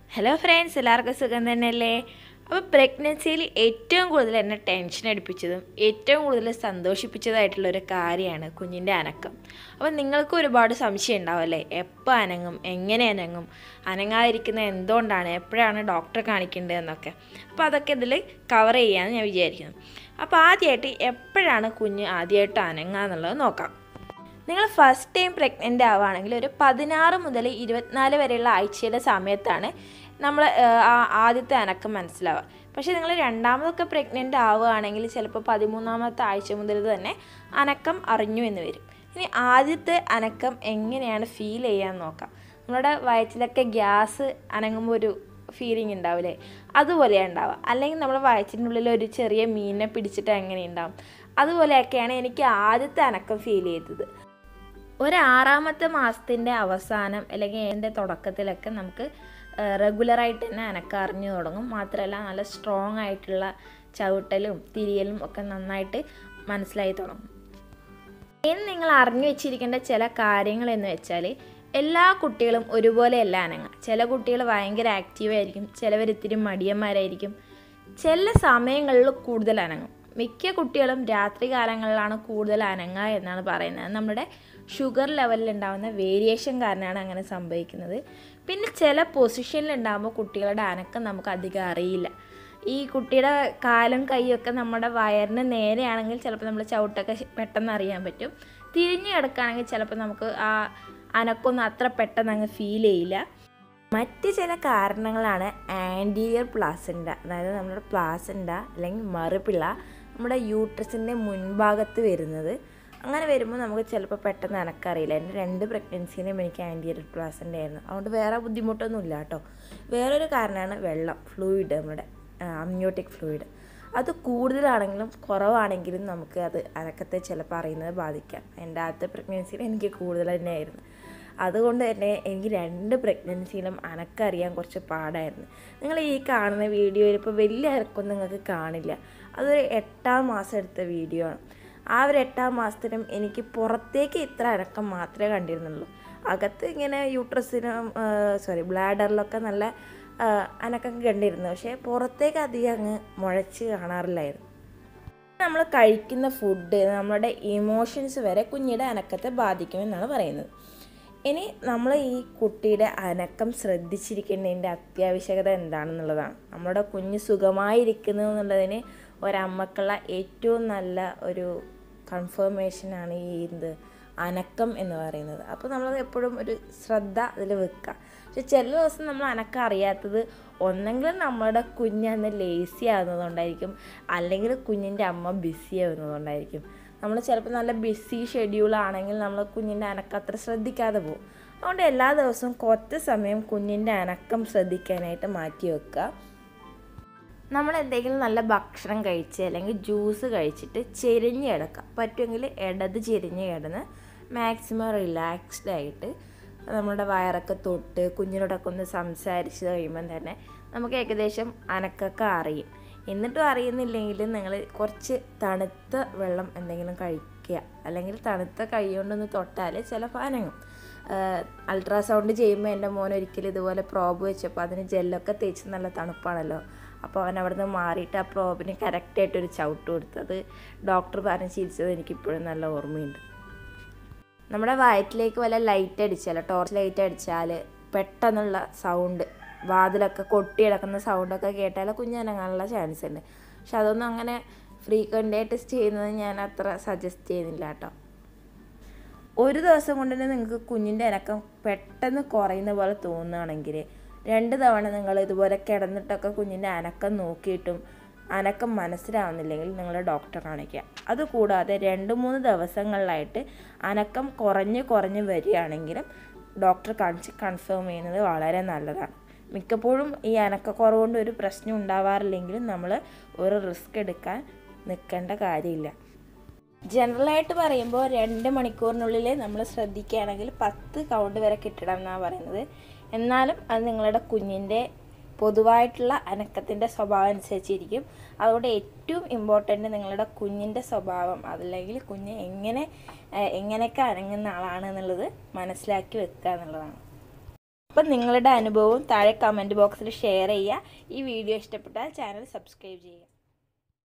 hello friends എല്ലാവർക്കും സുഖം തന്നെയല്ലേ അപ്പോൾ പ്രഗ്നൻസിയിൽ ഏറ്റവും കൂടുതൽ എന്നെ ടെൻഷൻ അടിപ്പിച്ചതും ഏറ്റവും കൂടുതൽ സന്തോഷിപ്പിച്ചതായിട്ടുള്ള ഒരു കാര്യമാണ് കുഞ്ഞിൻ്റെ അനക്കം അപ്പോൾ നിങ്ങൾക്ക് ഒരുപാട് സംശയം ഉണ്ടാവുമല്ലേ എപ്പോൾ അനങ്ങും എങ്ങനെ അനങ്ങും അനങ്ങാതിരിക്കുന്ന എന്തുകൊണ്ടാണ് എപ്പോഴാണ് ഡോക്ടറെ കാണിക്കേണ്ടതെന്നൊക്കെ അപ്പോൾ അതൊക്കെ ഇതിൽ കവർ ചെയ്യാമെന്ന് ഞാൻ വിചാരിക്കുന്നു അപ്പോൾ ആദ്യമായിട്ട് എപ്പോഴാണ് കുഞ്ഞ് ആദ്യമായിട്ട് അനങ്ങുക എന്നുള്ളത് നോക്കാം നിങ്ങൾ ഫസ്റ്റ് ടൈം പ്രഗ്നൻ്റ് ആവുകയാണെങ്കിൽ ഒരു പതിനാറ് മുതൽ ഇരുപത്തിനാല് വരെയുള്ള ആഴ്ചയുടെ സമയത്താണ് നമ്മൾ ആ ആദ്യത്തെ അനക്കം മനസ്സിലാവുക പക്ഷേ നിങ്ങൾ രണ്ടാമതൊക്കെ പ്രഗ്നൻ്റ് ആവുകയാണെങ്കിൽ ചിലപ്പോൾ പതിമൂന്നാമത്തെ ആഴ്ച മുതൽ തന്നെ അനക്കം അറിഞ്ഞു എന്ന് വരും ഇനി ആദ്യത്തെ അനക്കം എങ്ങനെയാണ് ഫീൽ ചെയ്യാൻ നോക്കാം നമ്മുടെ വയറ്റിലൊക്കെ ഗ്യാസ് അനങ്ങുമ്പോൾ ഒരു ഫീലിംഗ് ഉണ്ടാവില്ലേ അതുപോലെയാണ് ഉണ്ടാവുക അല്ലെങ്കിൽ നമ്മുടെ വയറ്റിനുള്ളിൽ ഒരു ചെറിയ മീനിനെ പിടിച്ചിട്ട് എങ്ങനെ ഉണ്ടാവും അതുപോലെയൊക്കെയാണ് എനിക്ക് ആദ്യത്തെ അനക്കം ഫീൽ ചെയ്തത് ഒരു ആറാമത്തെ മാസത്തിൻ്റെ അവസാനം അല്ലെങ്കിൽ എൻ്റെ തുടക്കത്തിലൊക്കെ നമുക്ക് റെഗുലറായിട്ട് തന്നെ അനക്കം അറിഞ്ഞു തുടങ്ങും മാത്രമല്ല നല്ല സ്ട്രോങ് ആയിട്ടുള്ള ചവിട്ടലും തിരിയലും ഒക്കെ നന്നായിട്ട് മനസ്സിലായി തുടങ്ങും ഇനി നിങ്ങൾ അറിഞ്ഞു വെച്ചിരിക്കേണ്ട ചില കാര്യങ്ങൾ എന്ന് വെച്ചാൽ എല്ലാ കുട്ടികളും ഒരുപോലെയല്ല അനങ്ങുക ചില കുട്ടികൾ ഭയങ്കര ആക്റ്റീവായിരിക്കും ചിലവർ ഇത്തിരി മടിയന്മാരായിരിക്കും ചില സമയങ്ങളിൽ കൂടുതൽ അനങ്ങും മിക്ക കുട്ടികളും രാത്രി കാലങ്ങളിലാണ് കൂടുതൽ അനങ്ങുക എന്നാണ് പറയുന്നത് നമ്മുടെ ഷുഗർ ലെവലിൽ ഉണ്ടാകുന്ന വേരിയേഷൻ കാരണമാണ് അങ്ങനെ സംഭവിക്കുന്നത് പിന്നെ ചില പൊസിഷനിൽ ഉണ്ടാകുമ്പോൾ കുട്ടികളുടെ അനക്കം നമുക്ക് അധികം അറിയില്ല ഈ കുട്ടിയുടെ കാലും കൈയൊക്കെ നമ്മുടെ വയറിന് നേരെയാണെങ്കിൽ ചിലപ്പോൾ നമ്മൾ ചവിട്ടൊക്കെ പെട്ടെന്ന് അറിയാൻ പറ്റും തിരിഞ്ഞു കിടക്കുകയാണെങ്കിൽ ചിലപ്പോൾ നമുക്ക് ആ അനക്കൊന്നും അത്ര പെട്ടെന്ന് അങ്ങ് ഫീൽ ചെയ്യില്ല മറ്റ് ചില കാരണങ്ങളാണ് ആൻറ്റീരിയർ പ്ലാസൻഡ അതായത് നമ്മുടെ പ്ലാസൻഡ അല്ലെങ്കിൽ മറുപിള്ള നമ്മുടെ യൂട്രസിൻ്റെ മുൻഭാഗത്ത് വരുന്നത് അങ്ങനെ വരുമ്പോൾ നമുക്ക് ചിലപ്പോൾ പെട്ടെന്ന് എനക്കറിയില്ല എൻ്റെ രണ്ട് പ്രഗ്നൻസിനും എനിക്ക് ആൻറ്റീരിയർ പ്ലാസൻ്റ് ആയിരുന്നു അതുകൊണ്ട് വേറെ ബുദ്ധിമുട്ടൊന്നും ഇല്ല കേട്ടോ വേറൊരു കാരണമാണ് വെള്ളം ഫ്ലൂയിഡ് നമ്മുടെ അമ്നിയോട്ടിക് ഫ്ലൂയിഡ് അത് കൂടുതലാണെങ്കിലും കുറവാണെങ്കിലും നമുക്ക് അത് അനക്കത്തെ ചിലപ്പോൾ അറിയുന്നത് ബാധിക്കാം എൻ്റെ ആദ്യത്തെ പ്രഗ്നൻസിയിൽ എനിക്ക് കൂടുതൽ തന്നെയായിരുന്നു അതുകൊണ്ട് തന്നെ എനിക്ക് രണ്ട് പ്രഗ്നൻസിയിലും അനക്കറിയാൻ കുറച്ച് പാടായിരുന്നു നിങ്ങൾ ഈ കാണുന്ന വീഡിയോയിൽ ഇപ്പോൾ വലിയ അനക്കൊന്നും നിങ്ങൾക്ക് കാണില്ല അതൊരു എട്ടാം മാസം എടുത്ത വീഡിയോ ആണ് ആ ഒരു എട്ടാം മാസത്തിനും എനിക്ക് പുറത്തേക്ക് ഇത്ര അനക്കം മാത്രമേ കണ്ടിരുന്നുള്ളൂ അകത്ത് ഇങ്ങനെ യൂട്രസിനും സോറി ബ്ലാഡറിലൊക്കെ നല്ല അനക്കം കണ്ടിരുന്നു പക്ഷേ പുറത്തേക്ക് അധികം അങ്ങ് മുഴച്ച് കാണാറില്ലായിരുന്നു നമ്മൾ കഴിക്കുന്ന ഫുഡ് നമ്മുടെ ഇമോഷൻസ് വരെ കുഞ്ഞിയുടെ അനക്കത്തെ ബാധിക്കുമെന്നാണ് പറയുന്നത് ഇനി നമ്മൾ ഈ കുട്ടിയുടെ അനക്കം ശ്രദ്ധിച്ചിരിക്കേണ്ടതിൻ്റെ അത്യാവശ്യകത എന്താണെന്നുള്ളതാണ് നമ്മുടെ കുഞ്ഞ് സുഖമായിരിക്കുന്നു എന്നുള്ളതിന് ഒരമ്മക്കുള്ള ഏറ്റവും നല്ല ഒരു കൺഫർമേഷനാണ് ഈ എന്ത് അനക്കം എന്ന് പറയുന്നത് അപ്പോൾ നമ്മൾ എപ്പോഴും ഒരു ശ്രദ്ധ അതിൽ വെക്കുക പക്ഷെ ചില ദിവസം നമ്മൾ അനക്കം അറിയാത്തത് ഒന്നെങ്കിലും നമ്മുടെ കുഞ്ഞന്ന് ലേസി ആകുന്നതുകൊണ്ടായിരിക്കും അല്ലെങ്കിൽ കുഞ്ഞിൻ്റെ അമ്മ ബിസി ആകുന്നതുകൊണ്ടായിരിക്കും നമ്മൾ ചിലപ്പോൾ നല്ല ബിസി ഷെഡ്യൂൾ ആണെങ്കിൽ നമ്മൾ കുഞ്ഞിൻ്റെ അനക്കം അത്ര ശ്രദ്ധിക്കാതെ പോകും അതുകൊണ്ട് എല്ലാ ദിവസവും കുറച്ച് സമയം കുഞ്ഞിൻ്റെ അനക്കം ശ്രദ്ധിക്കാനായിട്ട് മാറ്റി വെക്കുക നമ്മൾ എന്തെങ്കിലും നല്ല ഭക്ഷണം കഴിച്ച് അല്ലെങ്കിൽ ജ്യൂസ് കഴിച്ചിട്ട് ചെരിഞ്ഞ് കിടക്കുക പറ്റുമെങ്കിൽ ഇടത് ചെരിഞ്ഞ് കിടന്ന് മാക്സിമം റിലാക്സ്ഡ് ആയിട്ട് നമ്മുടെ വയറൊക്കെ തൊട്ട് കുഞ്ഞിനോടൊക്കെ ഒന്ന് സംസാരിച്ച് കഴിയുമ്പം തന്നെ നമുക്ക് ഏകദേശം അനക്കൊക്കെ അറിയും എന്നിട്ടും അറിയുന്നില്ലെങ്കിൽ നിങ്ങൾ കുറച്ച് തണുത്ത വെള്ളം എന്തെങ്കിലും കഴിക്കുക അല്ലെങ്കിൽ തണുത്ത കൈ കൊണ്ടൊന്ന് തൊട്ടാൽ ചിലപ്പോൾ അനങ്ങും അൾട്രാസൗണ്ട് ചെയ്യുമ്പോൾ എൻ്റെ മോൻ ഒരിക്കലും ഇതുപോലെ പ്രോബ് വെച്ചപ്പോൾ അതിന് ജെല്ലൊക്കെ തേച്ച് നല്ല തണുപ്പാണല്ലോ അപ്പോൾ അവൻ അവിടെ നിന്ന് മാറിയിട്ട് ആ പ്രോബിന് കറക്റ്റായിട്ടൊരു ചവിട്ട് കൊടുത്തത് ഡോക്ടർ പറഞ്ഞ് ചിരിച്ചത് എനിക്കിപ്പോഴും നല്ല ഓർമ്മയുണ്ട് നമ്മുടെ വയറ്റിലേക്ക് വല്ല ലൈറ്റ് അടിച്ചാൽ ടോർച്ച് ലൈറ്റ് അടിച്ചാൽ പെട്ടെന്നുള്ള സൗണ്ട് വാതിലൊക്കെ കൊട്ടി കിടക്കുന്ന സൗണ്ടൊക്കെ കേട്ടാൽ കുഞ്ഞനങ്ങാനുള്ള ചാൻസ് ഉണ്ട് പക്ഷെ അതൊന്നും അങ്ങനെ ഫ്രീക്വൻ്റ് ആയിട്ട് ചെയ്യുന്നത് ഞാൻ അത്ര സജസ്റ്റ് ചെയ്യുന്നില്ല കേട്ടോ ഒരു ദിവസം കൊണ്ട് തന്നെ നിങ്ങൾക്ക് കുഞ്ഞിൻ്റെ അനക്കം പെട്ടെന്ന് കുറയുന്ന പോലെ തോന്നുകയാണെങ്കിൽ രണ്ട് തവണ നിങ്ങൾ ഇതുപോലെ കിടന്നിട്ടൊക്കെ കുഞ്ഞിൻ്റെ അനക്കം നോക്കിയിട്ടും അനക്കം മനസ്സിലാവുന്നില്ലെങ്കിൽ നിങ്ങൾ ഡോക്ടറെ കാണിക്കുക അതുകൂടാതെ രണ്ട് മൂന്ന് ദിവസങ്ങളിലായിട്ട് അനക്കം കുറഞ്ഞ് കുറഞ്ഞ് വരികയാണെങ്കിലും ഡോക്ടറെ കാണിച്ച് കൺഫേം ചെയ്യുന്നത് വളരെ നല്ലതാണ് മിക്കപ്പോഴും ഈ അനക്കക്കുറവ് കൊണ്ട് ഒരു പ്രശ്നം ഉണ്ടാവാറില്ലെങ്കിലും നമ്മൾ ഒരു റിസ്ക് എടുക്കാൻ നിൽക്കേണ്ട കാര്യമില്ല ജനറലായിട്ട് പറയുമ്പോൾ രണ്ട് മണിക്കൂറിനുള്ളിൽ നമ്മൾ ശ്രദ്ധിക്കുകയാണെങ്കിൽ പത്ത് കൗണ്ട് വരെ കിട്ടണം എന്നാണ് പറയുന്നത് എന്നാലും അത് നിങ്ങളുടെ കുഞ്ഞിൻ്റെ പൊതുവായിട്ടുള്ള അനക്കത്തിൻ്റെ സ്വഭാവം അനുസരിച്ചിരിക്കും അതുകൊണ്ട് ഏറ്റവും ഇമ്പോർട്ടൻ്റ് നിങ്ങളുടെ കുഞ്ഞിൻ്റെ സ്വഭാവം അതല്ലെങ്കിൽ കുഞ്ഞ് എങ്ങനെ എങ്ങനെയൊക്കെ അനങ്ങുന്ന ആളാണ് എന്നുള്ളത് മനസ്സിലാക്കി വെക്കുക എന്നുള്ളതാണ് അപ്പം നിങ്ങളുടെ അനുഭവവും താഴെ കമൻറ്റ് ബോക്സിൽ ഷെയർ ചെയ്യുക ഈ വീഡിയോ ഇഷ്ടപ്പെട്ടാൽ ചാനൽ സബ്സ്ക്രൈബ് ചെയ്യുക